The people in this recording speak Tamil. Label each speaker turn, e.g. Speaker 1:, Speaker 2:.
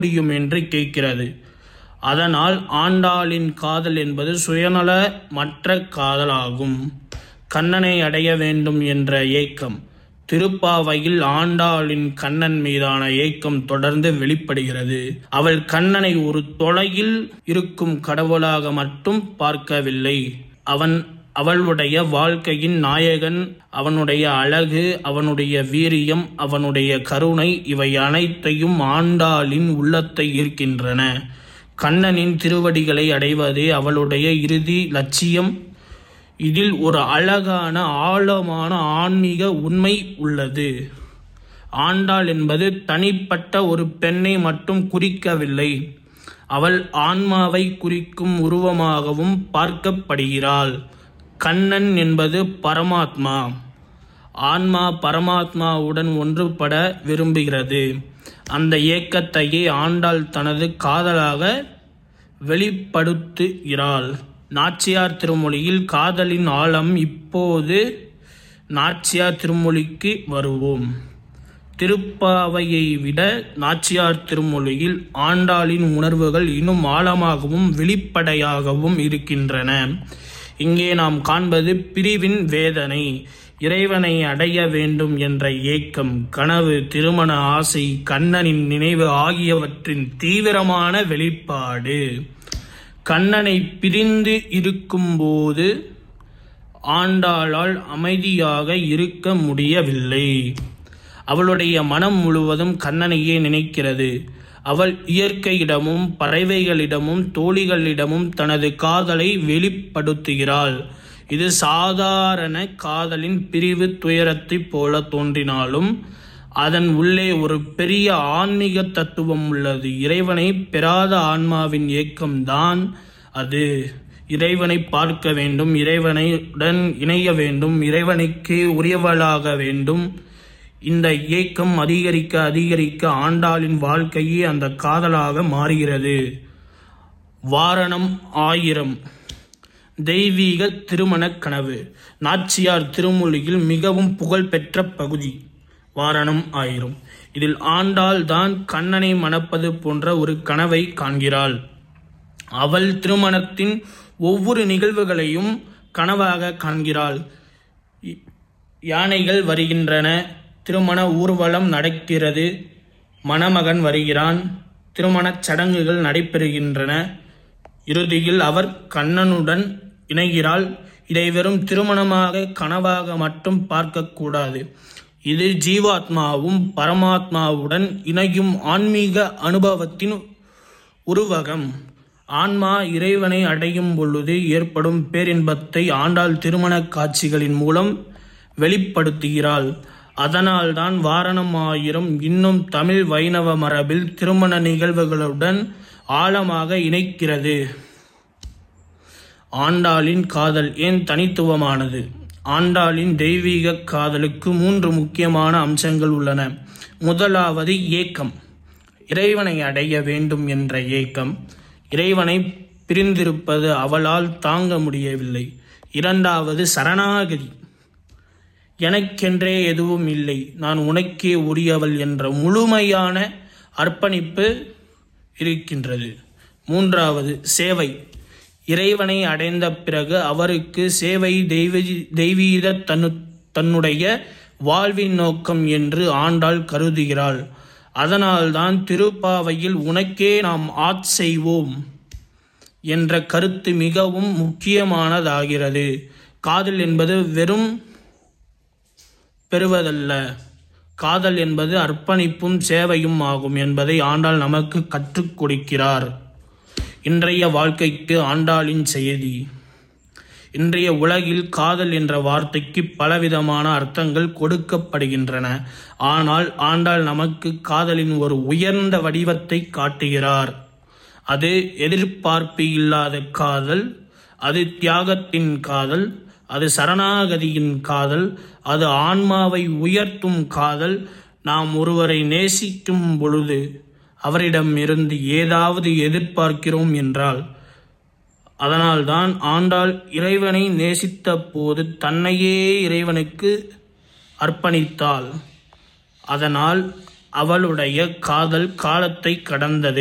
Speaker 1: முடியும் என்று கேட்கிறது அதனால் ஆண்டாளின் காதல் என்பது சுயநல மற்ற காதலாகும் கண்ணனை அடைய வேண்டும் என்ற ஏக்கம் திருப்பாவையில் ஆண்டாளின் கண்ணன் மீதான ஏக்கம் தொடர்ந்து வெளிப்படுகிறது அவள் கண்ணனை ஒரு தொலையில் இருக்கும் கடவுளாக மட்டும் பார்க்கவில்லை அவன் அவளுடைய வாழ்க்கையின் நாயகன் அவனுடைய அழகு அவனுடைய வீரியம் அவனுடைய கருணை இவை அனைத்தையும் ஆண்டாளின் உள்ளத்தை ஈர்க்கின்றன கண்ணனின் திருவடிகளை அடைவதே அவளுடைய இறுதி லட்சியம் இதில் ஒரு அழகான ஆழமான ஆன்மீக உண்மை உள்ளது ஆண்டாள் என்பது தனிப்பட்ட ஒரு பெண்ணை மட்டும் குறிக்கவில்லை அவள் ஆன்மாவை குறிக்கும் உருவமாகவும் பார்க்கப்படுகிறாள் கண்ணன் என்பது பரமாத்மா ஆன்மா பரமாத்மாவுடன் ஒன்றுபட விரும்புகிறது அந்த ஏக்கத்தையே ஆண்டாள் தனது காதலாக வெளிப்படுத்துகிறாள் நாச்சியார் திருமொழியில் காதலின் ஆழம் இப்போது நாச்சியார் திருமொழிக்கு வருவோம் திருப்பாவையை விட நாச்சியார் திருமொழியில் ஆண்டாளின் உணர்வுகள் இன்னும் ஆழமாகவும் வெளிப்படையாகவும் இருக்கின்றன இங்கே நாம் காண்பது பிரிவின் வேதனை இறைவனை அடைய வேண்டும் என்ற ஏக்கம் கனவு திருமண ஆசை கண்ணனின் நினைவு ஆகியவற்றின் தீவிரமான வெளிப்பாடு கண்ணனை பிரிந்து இருக்கும்போது ஆண்டாளால் அமைதியாக இருக்க முடியவில்லை அவளுடைய மனம் முழுவதும் கண்ணனையே நினைக்கிறது அவள் இயற்கையிடமும் பறவைகளிடமும் தோழிகளிடமும் தனது காதலை வெளிப்படுத்துகிறாள் இது சாதாரண காதலின் பிரிவு துயரத்தைப் போல தோன்றினாலும் அதன் உள்ளே ஒரு பெரிய ஆன்மீக தத்துவம் உள்ளது இறைவனை பெறாத ஆன்மாவின் ஏக்கம்தான் அது இறைவனை பார்க்க வேண்டும் இறைவனையுடன் இணைய வேண்டும் இறைவனுக்கு உரியவளாக வேண்டும் இந்த ஏக்கம் அதிகரிக்க அதிகரிக்க ஆண்டாளின் வாழ்க்கையே அந்த காதலாக மாறுகிறது வாரணம் ஆயிரம் தெய்வீக திருமணக் கனவு நாச்சியார் திருமொழியில் மிகவும் புகழ்பெற்ற பகுதி வாரணம் ஆயிரம் இதில் ஆண்டாள் தான் கண்ணனை மணப்பது போன்ற ஒரு கனவை காண்கிறாள் அவள் திருமணத்தின் ஒவ்வொரு நிகழ்வுகளையும் கனவாக காண்கிறாள் இ- யானைகள் வருகின்றன திருமண ஊர்வலம் நடக்கிறது மணமகன் வருகிறான் திருமணச் சடங்குகள் நடைபெறுகின்றன இறுதியில் அவர் கண்ணனுடன் இணைகிறாள் இதை வெறும் திருமணமாக கனவாக மட்டும் பார்க்கக்கூடாது இது ஜீவாத்மாவும் பரமாத்மாவுடன் இணையும் ஆன்மீக அனுபவத்தின் உருவகம் ஆன்மா இறைவனை அடையும் பொழுது ஏற்படும் பேரின்பத்தை ஆண்டாள் திருமணக் காட்சிகளின் மூலம் வெளிப்படுத்துகிறாள் அதனால்தான் வாரணம் ஆயிரம் இன்னும் தமிழ் வைணவ மரபில் திருமண நிகழ்வுகளுடன் ஆழமாக இணைக்கிறது ஆண்டாளின் காதல் ஏன் தனித்துவமானது ஆண்டாளின் தெய்வீக காதலுக்கு மூன்று முக்கியமான அம்சங்கள் உள்ளன முதலாவது ஏக்கம் இறைவனை அடைய வேண்டும் என்ற ஏக்கம் இறைவனை பிரிந்திருப்பது அவளால் தாங்க முடியவில்லை இரண்டாவது சரணாகதி எனக்கென்றே எதுவும் இல்லை நான் உனக்கே உரியவள் என்ற முழுமையான அர்ப்பணிப்பு இருக்கின்றது மூன்றாவது சேவை இறைவனை அடைந்த பிறகு அவருக்கு சேவை தெய்வ தெய்வீக தன்னு தன்னுடைய வாழ்வின் நோக்கம் என்று ஆண்டாள் கருதுகிறாள் அதனால்தான் திருப்பாவையில் உனக்கே நாம் ஆட் செய்வோம் என்ற கருத்து மிகவும் முக்கியமானதாகிறது காதல் என்பது வெறும் பெறுவதல்ல காதல் என்பது அர்ப்பணிப்பும் சேவையும் ஆகும் என்பதை ஆண்டாள் நமக்கு கற்றுக் கொடுக்கிறார் இன்றைய வாழ்க்கைக்கு ஆண்டாளின் செய்தி இன்றைய உலகில் காதல் என்ற வார்த்தைக்கு பலவிதமான அர்த்தங்கள் கொடுக்கப்படுகின்றன ஆனால் ஆண்டாள் நமக்கு காதலின் ஒரு உயர்ந்த வடிவத்தை காட்டுகிறார் அது எதிர்பார்ப்பு இல்லாத காதல் அது தியாகத்தின் காதல் அது சரணாகதியின் காதல் அது ஆன்மாவை உயர்த்தும் காதல் நாம் ஒருவரை நேசிக்கும் பொழுது அவரிடம் இருந்து ஏதாவது எதிர்பார்க்கிறோம் என்றால் அதனால்தான் ஆண்டாள் இறைவனை நேசித்த போது தன்னையே இறைவனுக்கு அர்ப்பணித்தாள் அதனால் அவளுடைய காதல் காலத்தை கடந்தது